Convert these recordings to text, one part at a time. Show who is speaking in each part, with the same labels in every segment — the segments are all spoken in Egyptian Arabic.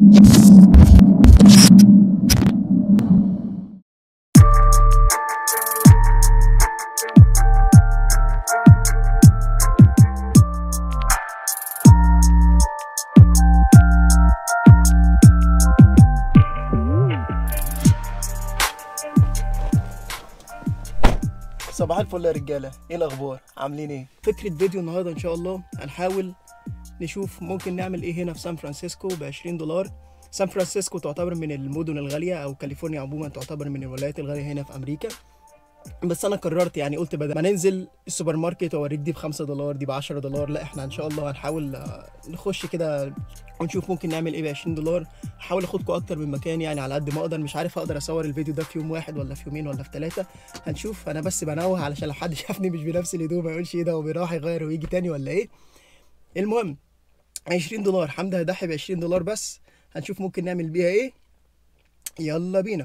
Speaker 1: صباح الفل يا رجاله ايه الاخبار عاملين ايه فكره فيديو النهارده ان شاء الله هنحاول نشوف ممكن نعمل ايه هنا في سان فرانسيسكو ب 20 دولار سان فرانسيسكو تعتبر من المدن الغاليه او كاليفورنيا عموما تعتبر من الولايات الغاليه هنا في امريكا بس انا قررت يعني قلت بدل ما ننزل السوبر ماركت واوريك دي ب 5 دولار دي ب 10 دولار لا احنا ان شاء الله هنحاول آه، نخش كده ونشوف ممكن نعمل ايه ب 20 دولار هحاول اخدكم اكتر من مكان يعني على قد ما اقدر مش عارف اقدر اصور الفيديو ده في يوم واحد ولا في يومين ولا في ثلاثه هنشوف انا بس بنوه علشان لو حد شافني مش بنفس الهدوم ما يقولش ايه ده هو بيروح يغير ويجي تاني ولا ايه المهم 20 دولار حمد هيضحي ب 20 دولار بس هنشوف ممكن نعمل بيها ايه يلا بينا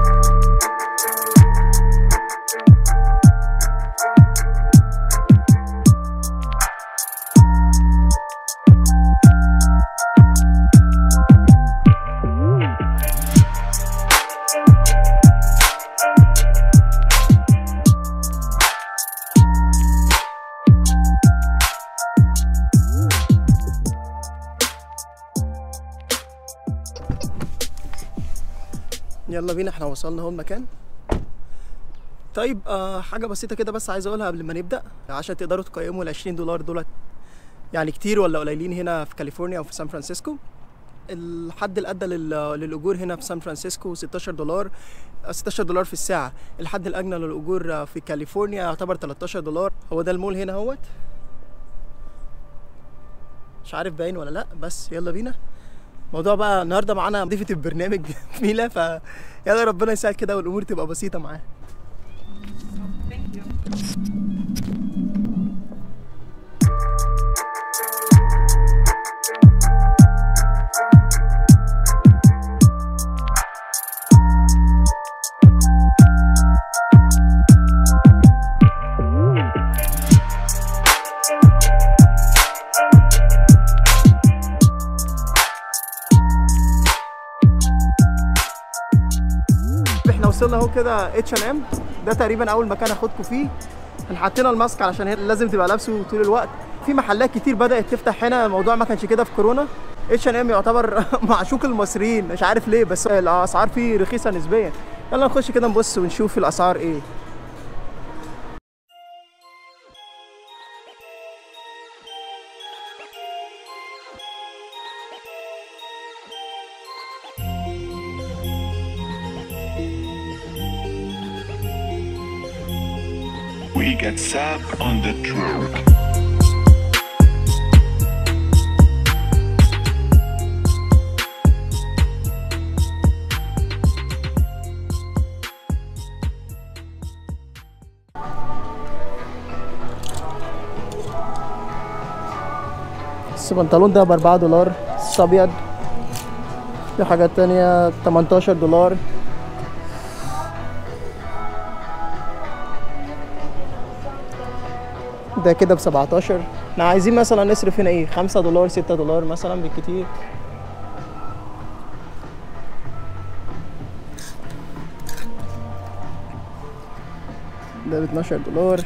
Speaker 1: يلا بينا احنا وصلنا اهو المكان طيب آه حاجه بسيطه كده بس عايز اقولها قبل ما نبدا عشان تقدروا تقيموا ال 20 دولار دولت يعني كتير ولا قليلين هنا في كاليفورنيا او في سان فرانسيسكو الحد الادنى لل- للاجور هنا في سان فرانسيسكو 16 دولار آه، 16 دولار في الساعه الحد الادنى للاجور آه، في كاليفورنيا يعتبر 13 دولار هو ده المول هنا اهوت مش عارف باين ولا لا بس يلا بينا موضوع بقى النهارده معانا ضيفة البرنامج ميلا ف يلا ربنا يسهل كده والامور تبقى بسيطه معاه احنا وصلنا اهو كده اتش ان ام ده تقريبا اول مكان اخدكم فيه احنا حطينا الماسك علشان هي لازم تبقى لابسه طول الوقت في محلات كتير بدات تفتح هنا الموضوع ما كانش كده في كورونا اتش ان ام يعتبر معشوق المصريين مش عارف ليه بس الاسعار فيه رخيصه نسبيا يلا نخش كده نبص ونشوف الاسعار ايه
Speaker 2: We get sap on the track.
Speaker 1: بس البنطلون ده ب 4 دولار بس ابيض في حاجات تانية 18 دولار ده كده ب 17 احنا عايزين مثلا نصرف هنا ايه 5 دولار 6 دولار مثلا بالكتير ده ب 12 دولار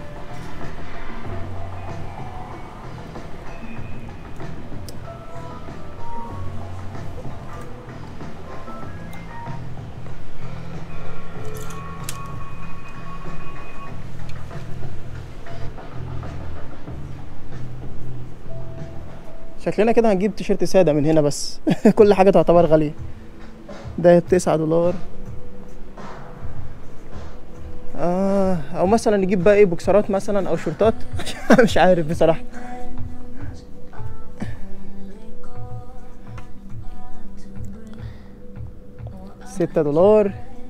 Speaker 1: شكلنا كده هنجيب تيشيرت سادة من هنا بس كل حاجة تعتبر غالية ده بتسعة دولار آه أو مثلا نجيب بقى إيه بوكسرات مثلا أو شورتات مش عارف بصراحة ستة دولار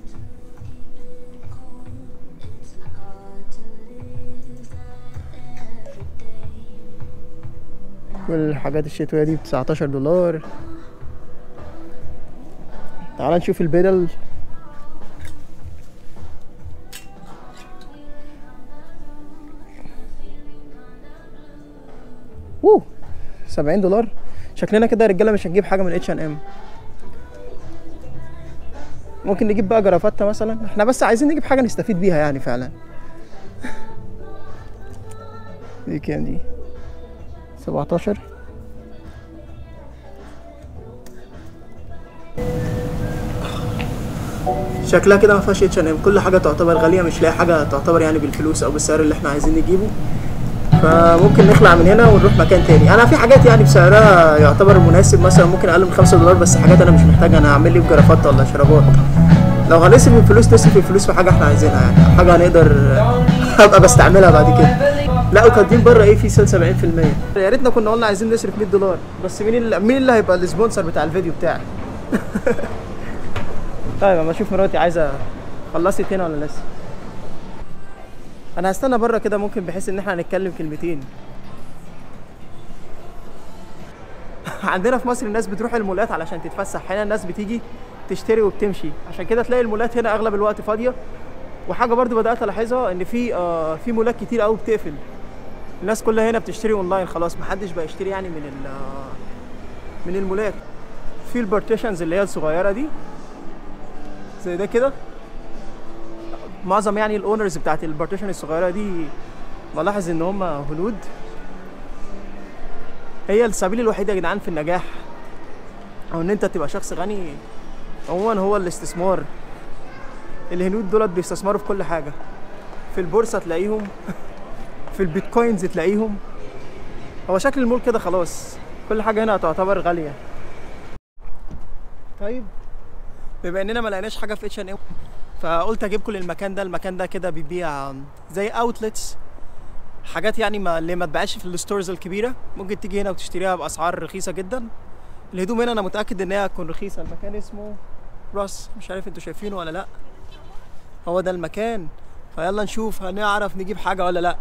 Speaker 1: والحاجات الشتوية دي بتسعتاشر دولار تعال نشوف البدل ووه سبعين دولار شكلنا كده يا رجاله مش هنجيب حاجه من اتش ان ام ممكن نجيب بقى جرافته مثلا احنا بس عايزين نجيب حاجه نستفيد بيها يعني فعلا دي كام دي 17 شكلها كده ما فيهاش اتش ان ام كل حاجه تعتبر غاليه مش لاقي حاجه تعتبر يعني بالفلوس او بالسعر اللي احنا عايزين نجيبه فممكن نخلع من هنا ونروح مكان تاني انا في حاجات يعني بسعرها يعتبر مناسب مثلا ممكن اقل من 5 دولار بس حاجات انا مش محتاج انا اعمل لي بجرافات ولا شرابات لو هنصرف الفلوس نصرف الفلوس في حاجه احنا عايزينها يعني حاجه هنقدر ابقى بستعملها بعد كده لا وكاتبين بره ايه في سيل 70% يا ريتنا كنا قلنا عايزين نصرف 100 دولار بس مين اللي مين اللي هيبقى السبونسر بتاع الفيديو بتاعي طيب اما اشوف مراتي عايزه خلصت هنا ولا لسه انا هستنى بره كده ممكن بحيث ان احنا هنتكلم كلمتين عندنا في مصر الناس بتروح المولات علشان تتفسح هنا الناس بتيجي تشتري وبتمشي عشان كده تلاقي المولات هنا اغلب الوقت فاضيه وحاجه برضو بدات الاحظها ان في آه في مولات كتير قوي بتقفل الناس كلها هنا بتشتري اونلاين خلاص محدش بقى يشتري يعني من ال من المولات في البارتيشنز اللي هي الصغيره دي زي ده كده معظم يعني الاونرز بتاعت البارتيشن الصغيره دي بلاحظ ان هم هنود هي السبيل الوحيد يا جدعان في النجاح او ان انت تبقى شخص غني عموما هو الاستثمار الهنود دولت بيستثمروا في كل حاجه في البورصه تلاقيهم في البيتكوينز تلاقيهم هو شكل المول كده خلاص كل حاجه هنا تعتبر غاليه طيب بما اننا ما لقيناش حاجه في اتش ان ام فقلت اجيبكم للمكان ده المكان ده كده بيبيع زي اوتلتس حاجات يعني ما اللي ما تباعش في الستورز الكبيره ممكن تيجي هنا وتشتريها باسعار رخيصه جدا الهدوم هنا انا متاكد ان هي هتكون رخيصه المكان اسمه راس مش عارف انتوا شايفينه ولا لا هو ده المكان فيلا نشوف هنعرف نجيب حاجه ولا لا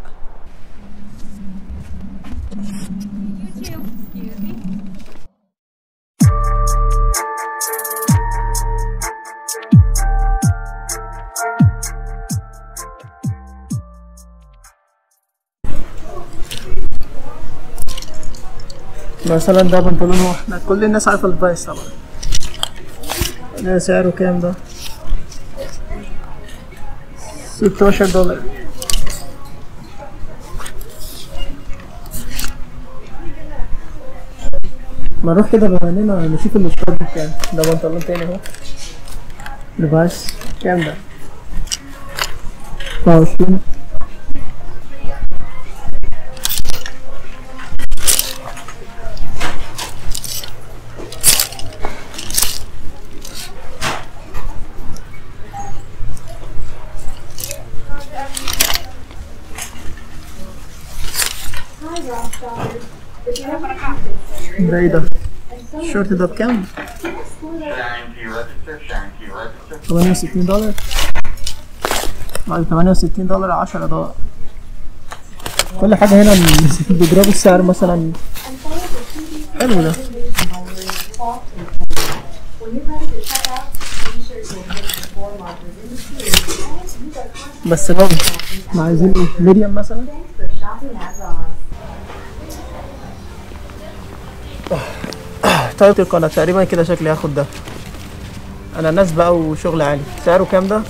Speaker 1: مثلا ده بنطلون احنا كل الناس عارفه الفايس طبعا ده سعره كام ده 16 دولار ما نروح كده بما اننا نشوف الاشتراك بكام ده بنطلون تاني اهو ليفايس كام ده 24 ده ايه ده؟ الشورت ده بكام؟
Speaker 3: Sharing to register, sharing to register.
Speaker 1: 68 دولار بعد 68 دولار 10 دولار كل حاجة هنا بيضربوا السعر مثلا حلو ده بس لو ما عايزين ايه ميديم مثلا طيب القناة تقريبا كده شكلي هاخد ده انا ناس بقى وشغل عالي سعره كام ده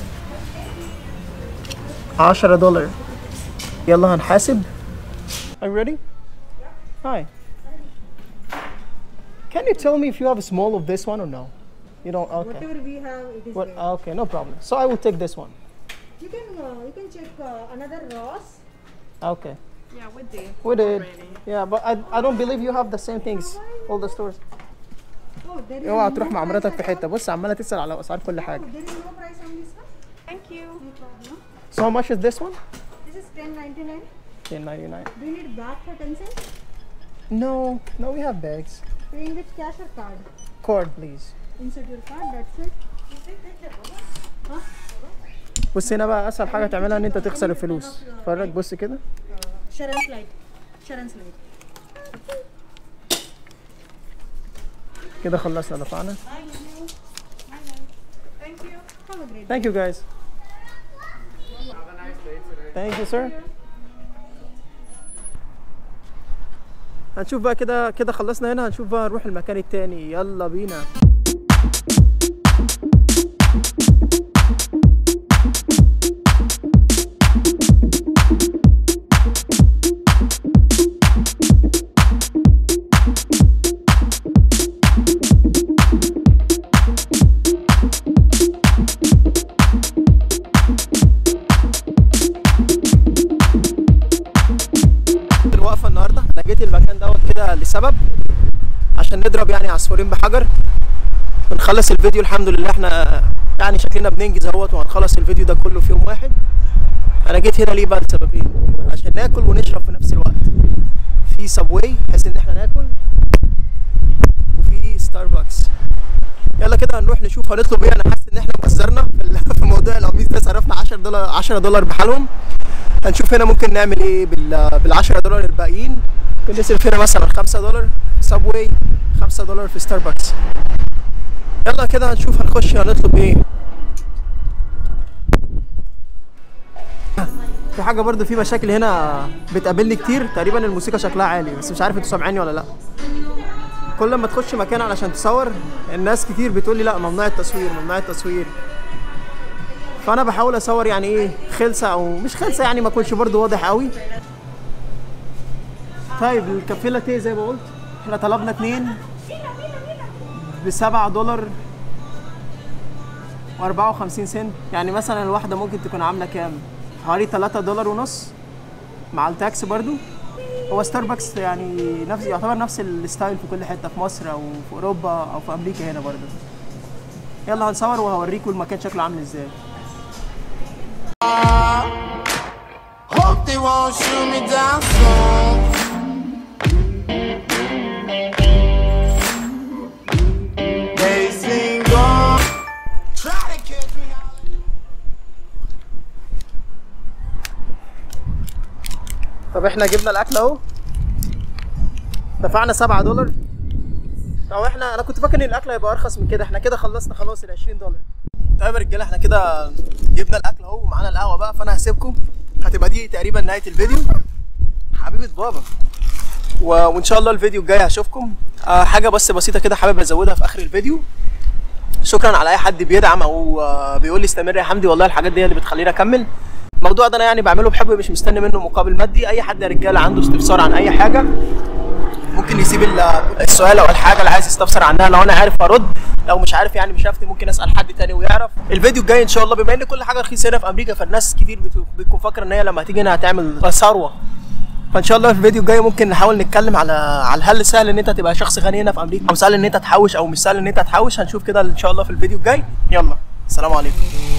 Speaker 1: 10 دولار يلا هنحاسب Are you ready? Hi. Can you tell me if you have a small of this one or no? You don't. Okay.
Speaker 4: Whatever we have, it is
Speaker 1: What?
Speaker 4: there.
Speaker 1: Okay, no problem. So I will take this one.
Speaker 4: You can uh, you can check uh, another Ross.
Speaker 1: Okay.
Speaker 5: Yeah, we did.
Speaker 1: We did.
Speaker 5: already.
Speaker 1: Yeah, but I, I don't believe you have the same things. All the stores.
Speaker 4: Oh, there is
Speaker 1: اوعى
Speaker 4: no
Speaker 1: تروح مع
Speaker 4: price
Speaker 1: مراتك
Speaker 4: at
Speaker 1: في
Speaker 4: all.
Speaker 1: حته بص عماله تسال على اسعار كل حاجه
Speaker 4: There is no price on this one.
Speaker 5: Thank you.
Speaker 4: No problem.
Speaker 1: So how much is this one?
Speaker 4: This is 10.99.
Speaker 1: 10.99.
Speaker 4: Do you need bag for 10 cents?
Speaker 1: No, no, we have bags.
Speaker 4: Paying with cash or card?
Speaker 1: Cord, please.
Speaker 4: Insert your card. That's it. Huh?
Speaker 1: بص هنا بقى اسهل حاجه تعملها ان انت تخسر الفلوس فرج بص كده
Speaker 4: Sharon's light. Sharon's light.
Speaker 1: كده خلصنا دفعنا
Speaker 5: Thank you.
Speaker 4: Have a great
Speaker 1: Thank you guys. Thank you sir. هنشوف بقى كده كده خلصنا هنا هنشوف بقى نروح المكان التاني يلا بينا عصفورين بحجر بنخلص الفيديو الحمد لله احنا يعني شكلنا بننجز اهوت وهنخلص الفيديو ده كله في يوم واحد انا جيت هنا ليه بقى لسببين عشان ناكل ونشرب في نفس الوقت في سبواي بحيث ان احنا ناكل وفي ستاربكس يلا كده هنروح نشوف هنطلب ايه انا حاسس ان احنا مكسرنا في ال- في موضوع القميص ده صرفنا 10 دولار 10 دولار بحالهم هنشوف هنا ممكن نعمل ايه بال بال 10 دولار الباقيين ممكن نصرف هنا مثلا 5 دولار في سبواي 5 دولار في ستاربكس يلا كده هنشوف هنخش هنطلب ايه في حاجه برضو في مشاكل هنا بتقابلني كتير تقريبا الموسيقى شكلها عالي بس مش عارف انتوا سامعيني ولا لا كل ما تخش مكان علشان تصور الناس كتير بتقول لي لا ممنوع التصوير ممنوع التصوير فانا بحاول اصور يعني ايه خلسه او مش خلسه يعني ما اكونش برضو واضح قوي طيب الكافيه لاتيه زي ما قلت احنا طلبنا اتنين بسبعة دولار وأربعة وخمسين سنت يعني مثلا الواحدة ممكن تكون عاملة كام؟ حوالي تلاتة دولار ونص مع التاكس برضو هو ستاربكس يعني نفس يعتبر نفس الستايل في كل حتة في مصر أو في أوروبا أو في أمريكا هنا برضو يلا هنصور وهوريكم المكان شكله عامل ازاي
Speaker 5: Hope they won't shoot me down soon. They sing on. Try to catch me out.
Speaker 1: طب احنا جبنا الاكل اهو دفعنا 7 دولار طب احنا انا كنت فاكر ان الاكل هيبقى ارخص من كده احنا كده خلصنا خلاص ال 20 دولار طيب يا رجاله احنا كده جبنا الاكل اهو ومعانا القهوه بقى فانا هسيبكم هتبقى دي تقريبا نهايه الفيديو حبيبه بابا و... وان شاء الله الفيديو الجاي هشوفكم آه حاجه بس بسيطه كده حابب ازودها في اخر الفيديو شكرا على اي حد بيدعم او آه، بيقول لي استمر يا حمدي والله الحاجات دي هي اللي بتخليني اكمل الموضوع ده انا يعني بعمله بحب مش مستني منه مقابل مادي اي حد يا رجاله عنده استفسار عن اي حاجه ممكن يسيب ال- السؤال او الحاجه اللي عايز يستفسر عنها لو انا عارف ارد لو مش عارف يعني مش هفتي ممكن اسال حد تاني ويعرف الفيديو الجاي ان شاء الله بما ان كل حاجه رخيصه هنا في امريكا فالناس كتير بت- بتكون فاكره ان هي لما هتيجي هنا هتعمل ثروه فان شاء الله في الفيديو الجاي ممكن نحاول نتكلم على على هل سهل ان انت تبقى شخص غني هنا في امريكا او سهل ان انت تحوش او مش سهل ان انت تحوش هنشوف كده ان شاء الله في الفيديو الجاي يلا السلام عليكم